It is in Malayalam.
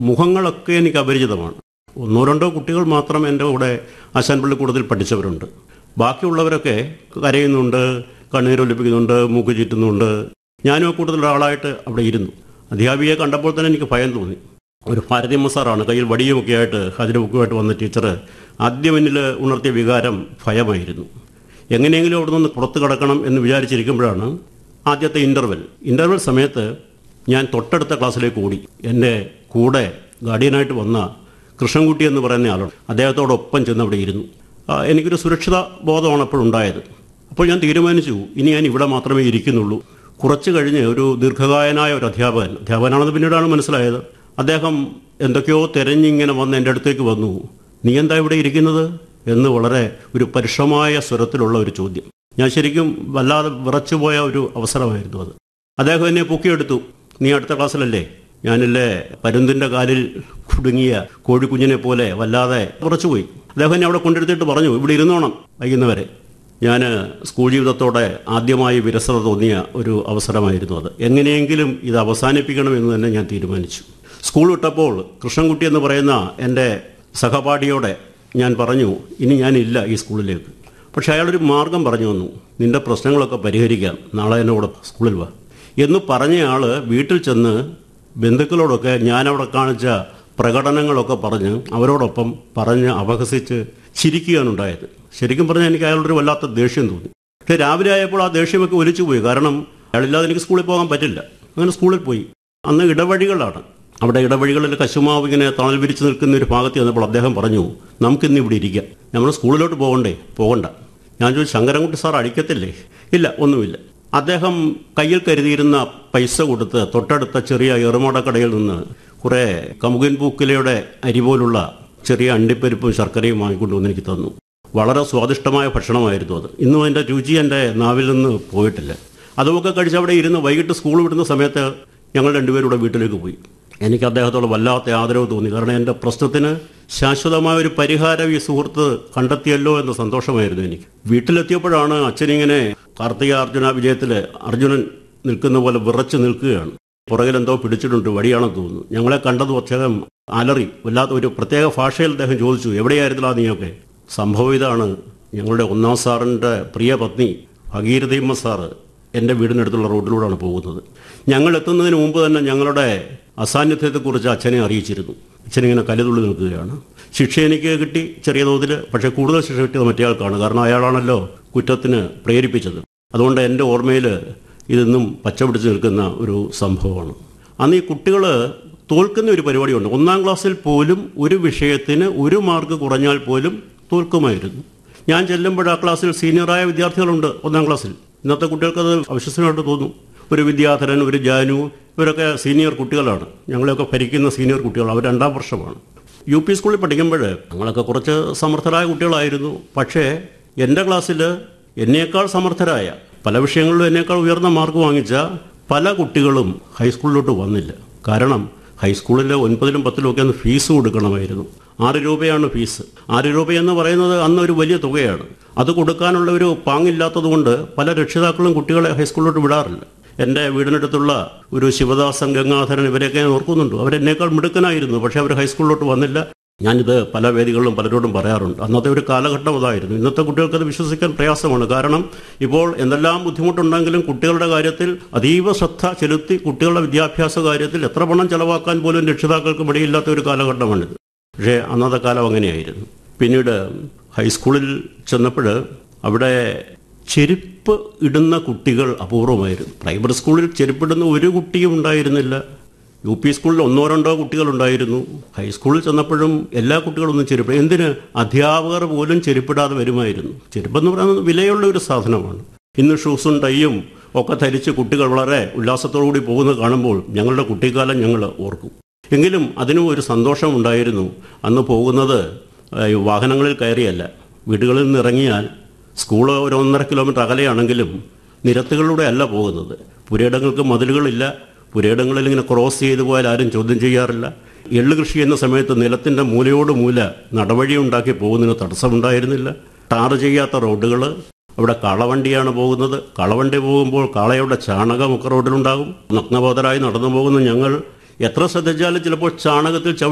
മുഖങ്ങളൊക്കെ എനിക്ക് അപരിചിതമാണ് ഒന്നോ രണ്ടോ കുട്ടികൾ മാത്രം എൻ്റെ കൂടെ ആശാൻ പള്ളിക്കൂടത്തിൽ പഠിച്ചവരുണ്ട് ബാക്കിയുള്ളവരൊക്കെ കരയുന്നുണ്ട് കണ്ണീരൊലിപ്പിക്കുന്നുണ്ട് മൂക്ക് ചുറ്റുന്നുണ്ട് ഞാനും ആ കൂടുതൽ ഒരാളായിട്ട് അവിടെ ഇരുന്നു അധ്യാപികയെ കണ്ടപ്പോൾ തന്നെ എനിക്ക് ഭയം തോന്നി ഒരു ഭാരതീയമ്മ സാറാണ് കയ്യിൽ വടിയുമൊക്കെ ആയിട്ട് ഹാജര ബുക്കുമായിട്ട് വന്ന ടീച്ചർ ആദ്യം എന്നിൽ ഉണർത്തിയ വികാരം ഭയമായിരുന്നു എങ്ങനെയെങ്കിലും അവിടെ നിന്ന് പുറത്തു കടക്കണം എന്ന് വിചാരിച്ചിരിക്കുമ്പോഴാണ് ആദ്യത്തെ ഇൻ്റർവെൽ ഇൻ്റർവെൽ സമയത്ത് ഞാൻ തൊട്ടടുത്ത ക്ലാസ്സിലേക്ക് ഓടി എൻ്റെ കൂടെ ഗാർഡിയനായിട്ട് വന്ന കൃഷ്ണൻകുട്ടി എന്ന് പറയുന്ന ആളാണ് അദ്ദേഹത്തോടൊപ്പം ചെന്ന് അവിടെ ഇരുന്നു ആ, എനിക്കൊരു സുരക്ഷിത ബോധമാണ് അപ്പോഴുണ്ടായത് അപ്പോൾ ഞാൻ തീരുമാനിച്ചു ഇനി ഞാൻ ഇവിടെ മാത്രമേ ഇരിക്കുന്നുള്ളൂ കുറച്ച് കഴിഞ്ഞ് ഒരു ദീർഘകായനായ ഒരു അധ്യാപകൻ അധ്യാപകനാണെന്ന് പിന്നീടാണ് മനസ്സിലായത് അദ്ദേഹം എന്തൊക്കെയോ തിരഞ്ഞിങ്ങനെ വന്ന് എൻ്റെ അടുത്തേക്ക് വന്നു നീ എന്താ ഇവിടെ ഇരിക്കുന്നത് എന്ന് വളരെ ഒരു പരുഷമായ സ്വരത്തിലുള്ള ഒരു ചോദ്യം ഞാൻ ശരിക്കും വല്ലാതെ വിറച്ചുപോയ ഒരു അവസരമായിരുന്നു അത് അദ്ദേഹം എന്നെ പൊക്കിയെടുത്തു നീ അടുത്ത ക്ലാസ്സിലല്ലേ ഞാനില്ലേ പരുന്തിന്റെ കാലിൽ കുടുങ്ങിയ കോഴിക്കുഞ്ഞിനെ പോലെ വല്ലാതെ വിറച്ചുപോയി അദ്ദേഹം എന്നെ അവിടെ കൊണ്ടെടുത്തിട്ട് പറഞ്ഞു ഇവിടെ ഇരുന്നോണം വൈകുന്നവരെ ഞാൻ സ്കൂൾ ജീവിതത്തോടെ ആദ്യമായി വിരസത തോന്നിയ ഒരു അവസരമായിരുന്നു അത് എങ്ങനെയെങ്കിലും ഇത് അവസാനിപ്പിക്കണമെന്ന് തന്നെ ഞാൻ തീരുമാനിച്ചു സ്കൂൾ വിട്ടപ്പോൾ കൃഷ്ണൻകുട്ടി എന്ന് പറയുന്ന എൻ്റെ സഹപാഠിയോടെ ഞാൻ പറഞ്ഞു ഇനി ഞാനില്ല ഈ സ്കൂളിലേക്ക് പക്ഷെ അയാളൊരു മാർഗം പറഞ്ഞു വന്നു നിന്റെ പ്രശ്നങ്ങളൊക്കെ പരിഹരിക്കാം നാളെ എന്നോട് സ്കൂളിൽ വാ എന്ന് പറഞ്ഞയാൾ വീട്ടിൽ ചെന്ന് ബന്ധുക്കളോടൊക്കെ ഞാനവിടെ കാണിച്ച പ്രകടനങ്ങളൊക്കെ പറഞ്ഞ് അവരോടൊപ്പം പറഞ്ഞ് അപഹസിച്ച് ചിരിക്കുകയാണ് ഉണ്ടായത് ശരിക്കും പറഞ്ഞാൽ എനിക്ക് അയാളൊരു വല്ലാത്ത ദേഷ്യം തോന്നി പക്ഷെ രാവിലെ ആയപ്പോൾ ആ ദേഷ്യമൊക്കെ ഒലിച്ചു പോയി കാരണം അയാളില്ലാതെ എനിക്ക് സ്കൂളിൽ പോകാൻ പറ്റില്ല അങ്ങനെ സ്കൂളിൽ പോയി അന്ന് ഇടവഴികളാണ് അവിടെ ഇടവഴികളിൽ കശുമാവ് ഇങ്ങനെ തണൽ വിരിച്ച് നിൽക്കുന്ന ഒരു ഭാഗത്ത് ചെന്നപ്പോൾ അദ്ദേഹം പറഞ്ഞു നമുക്കിന്ന് ഇവിടെ ഇരിക്കാം നമ്മൾ സ്കൂളിലോട്ട് പോകണ്ടേ പോകണ്ട ഞാൻ ചോദിച്ചു ശങ്കരൻകുട്ടി സാർ അടിക്കത്തില്ലേ ഇല്ല ഒന്നുമില്ല അദ്ദേഹം കയ്യിൽ കരുതിയിരുന്ന പൈസ കൊടുത്ത് തൊട്ടടുത്ത ചെറിയ എറുമടക്കടയിൽ നിന്ന് കുറേ കമുകൻ പൂക്കിലയുടെ അരി പോലുള്ള ചെറിയ അണ്ടിപ്പരിപ്പും ശർക്കരയും വാങ്ങിക്കൊണ്ടുവന്ന് എനിക്ക് തന്നു വളരെ സ്വാദിഷ്ടമായ ഭക്ഷണമായിരുന്നു അത് ഇന്നും അതിൻ്റെ രുചി എൻ്റെ നാവിൽ നിന്ന് പോയിട്ടില്ല അതുമൊക്കെ കഴിച്ച് അവിടെ ഇരുന്ന് വൈകിട്ട് സ്കൂൾ വിടുന്ന സമയത്ത് ഞങ്ങൾ രണ്ടുപേരും കൂടെ വീട്ടിലേക്ക് പോയി എനിക്ക് അദ്ദേഹത്തോട് വല്ലാത്ത ആദരവ് തോന്നി കാരണം എൻ്റെ പ്രശ്നത്തിന് ശാശ്വതമായ ഒരു പരിഹാരം ഈ സുഹൃത്ത് കണ്ടെത്തിയല്ലോ എന്ന സന്തോഷമായിരുന്നു എനിക്ക് വീട്ടിലെത്തിയപ്പോഴാണ് അച്ഛനിങ്ങനെ കാർത്തിക അർജുന വിജയത്തിൽ അർജുനൻ നിൽക്കുന്ന പോലെ വിറച്ചു നിൽക്കുകയാണ് പുറകിൽ എന്തോ പിടിച്ചിട്ടുണ്ട് വടിയാണെന്ന് തോന്നുന്നു ഞങ്ങളെ കണ്ടതും അദ്ദേഹം അലറി വല്ലാത്ത ഒരു പ്രത്യേക ഭാഷയിൽ അദ്ദേഹം ചോദിച്ചു എവിടെയായിരുന്നില്ല നീയൊക്കെ സംഭവം ഇതാണ് ഞങ്ങളുടെ ഒന്നാം സാറിൻ്റെ പ്രിയ പത്നി ഭഗീരഥയമ്മ സാറ് എൻ്റെ വീടിനടുത്തുള്ള റോഡിലൂടെയാണ് പോകുന്നത് ഞങ്ങൾ എത്തുന്നതിന് മുമ്പ് തന്നെ ഞങ്ങളുടെ അസാന്നിധ്യത്തെക്കുറിച്ച് അച്ഛനെ അറിയിച്ചിരുന്നു അച്ഛനിങ്ങനെ കലുതുള്ളി നിൽക്കുകയാണ് ശിക്ഷ എനിക്ക് കിട്ടി ചെറിയ തോതിൽ പക്ഷേ കൂടുതൽ ശിക്ഷ കിട്ടിയത് മറ്റേയാൾക്കാണ് കാരണം അയാളാണല്ലോ കുറ്റത്തിന് പ്രേരിപ്പിച്ചത് അതുകൊണ്ട് എൻ്റെ ഓർമ്മയിൽ ഇതെന്നും പച്ച പിടിച്ച് നിൽക്കുന്ന ഒരു സംഭവമാണ് അന്ന് ഈ കുട്ടികൾ തോൽക്കുന്ന ഒരു പരിപാടിയുണ്ട് ഒന്നാം ക്ലാസ്സിൽ പോലും ഒരു വിഷയത്തിന് ഒരു മാർക്ക് കുറഞ്ഞാൽ പോലും തോൽക്കുമായിരുന്നു ഞാൻ ചെല്ലുമ്പോൾ ആ ക്ലാസ്സിൽ സീനിയറായ വിദ്യാർത്ഥികളുണ്ട് ഒന്നാം ക്ലാസ്സിൽ ഇന്നത്തെ കുട്ടികൾക്കത് അവിശ്വസനമായിട്ട് തോന്നും ഒരു വിദ്യാധരൻ ഒരു ജാനു ഇവരൊക്കെ സീനിയർ കുട്ടികളാണ് ഞങ്ങളെയൊക്കെ ഭരിക്കുന്ന സീനിയർ കുട്ടികൾ അവർ രണ്ടാം വർഷമാണ് യു പി സ്കൂളിൽ പഠിക്കുമ്പോൾ ഞങ്ങളൊക്കെ കുറച്ച് സമർത്ഥരായ കുട്ടികളായിരുന്നു പക്ഷേ എൻ്റെ ക്ലാസ്സിൽ എന്നേക്കാൾ സമർത്ഥരായ പല വിഷയങ്ങളിലും എന്നേക്കാൾ ഉയർന്ന മാർക്ക് വാങ്ങിച്ച പല കുട്ടികളും ഹൈസ്കൂളിലോട്ട് വന്നില്ല കാരണം ഹൈസ്കൂളിൽ ഒൻപതിലും പത്തിലും ഒക്കെ അന്ന് ഫീസ് കൊടുക്കണമായിരുന്നു ആറ് രൂപയാണ് ഫീസ് ആറ് രൂപ എന്ന് പറയുന്നത് അന്ന് ഒരു വലിയ തുകയാണ് അത് കൊടുക്കാനുള്ള ഒരു പാങ്ങില്ലാത്തതുകൊണ്ട് പല രക്ഷിതാക്കളും കുട്ടികളെ ഹൈസ്കൂളിലോട്ട് വിടാറില്ല എൻ്റെ വീടിനടുത്തുള്ള ഒരു ശിവദാസൻ ഗംഗാധരൻ ഇവരെയൊക്കെ ഞാൻ ഓർക്കുന്നുണ്ട് അവരെന്നേക്കാൾ മിടുക്കനായിരുന്നു പക്ഷേ അവർ ഹൈസ്കൂളിലോട്ട് വന്നില്ല ഞാനിത് പല വേദികളിലും പലരോടും പറയാറുണ്ട് അന്നത്തെ ഒരു കാലഘട്ടം അതായിരുന്നു ഇന്നത്തെ കുട്ടികൾക്ക് അത് വിശ്വസിക്കാൻ പ്രയാസമാണ് കാരണം ഇപ്പോൾ എന്തെല്ലാം ബുദ്ധിമുട്ടുണ്ടെങ്കിലും കുട്ടികളുടെ കാര്യത്തിൽ അതീവ ശ്രദ്ധ ചെലുത്തി കുട്ടികളുടെ വിദ്യാഭ്യാസ കാര്യത്തിൽ എത്ര പണം ചെലവാക്കാൻ പോലും രക്ഷിതാക്കൾക്ക് മടിയില്ലാത്ത ഒരു കാലഘട്ടമാണിത് പക്ഷേ അന്നത്തെ കാലം അങ്ങനെയായിരുന്നു പിന്നീട് ഹൈസ്കൂളിൽ ചെന്നപ്പോൾ അവിടെ ചെരുപ്പ് ഇടുന്ന കുട്ടികൾ അപൂർവമായിരുന്നു പ്രൈമറി സ്കൂളിൽ ചെരുപ്പിടുന്ന ഒരു കുട്ടിയും ഉണ്ടായിരുന്നില്ല യു പി സ്കൂളിൽ ഒന്നോ രണ്ടോ കുട്ടികളുണ്ടായിരുന്നു ഹൈസ്കൂളിൽ ചെന്നപ്പോഴും എല്ലാ കുട്ടികളൊന്നും ചെരുപ്പ് എന്തിന് അധ്യാപകർ പോലും ചെരുപ്പിടാതെ വരുമായിരുന്നു ചെരുപ്പെന്ന് പറയുന്നത് വിലയുള്ള ഒരു സാധനമാണ് ഇന്ന് ഷൂസും ടൈയും ഒക്കെ ധരിച്ച് കുട്ടികൾ വളരെ ഉല്ലാസത്തോടു കൂടി പോകുന്നത് കാണുമ്പോൾ ഞങ്ങളുടെ കുട്ടിക്കാലം ഞങ്ങൾ ഓർക്കും എങ്കിലും അതിനും ഒരു സന്തോഷമുണ്ടായിരുന്നു അന്ന് പോകുന്നത് ഏഹ്, വാഹനങ്ങളിൽ കയറിയല്ല വീടുകളിൽ നിന്ന് ഇറങ്ങിയാൽ സ്കൂൾ ഒരു ഒന്നര കിലോമീറ്റർ അകലെയാണെങ്കിലും നിരത്തുകളിലൂടെ അല്ല പോകുന്നത് പുരയിടങ്ങൾക്ക് മതിലുകളില്ല പുരയിടങ്ങളിൽ ഇങ്ങനെ ക്രോസ് ചെയ്തു പോയാൽ ആരും ചോദ്യം ചെയ്യാറില്ല എള്ള് കൃഷി എന്ന സമയത്ത് നിലത്തിൻ്റെ മൂലയോട് മൂല നടവഴി ഉണ്ടാക്കി പോകുന്നതിന് തടസ്സമുണ്ടായിരുന്നില്ല ടാർ ചെയ്യാത്ത റോഡുകൾ അവിടെ കാളവണ്ടിയാണ് പോകുന്നത് കാളവണ്ടി പോകുമ്പോൾ കാളയുടെ ചാണകമൊക്കെ റോഡിലുണ്ടാകും നഗ്നബോധരായി നടന്നു പോകുന്ന ഞങ്ങൾ എത്ര ശ്രദ്ധിച്ചാലും ചിലപ്പോൾ ചാണകത്തിൽ ചവിട്ടി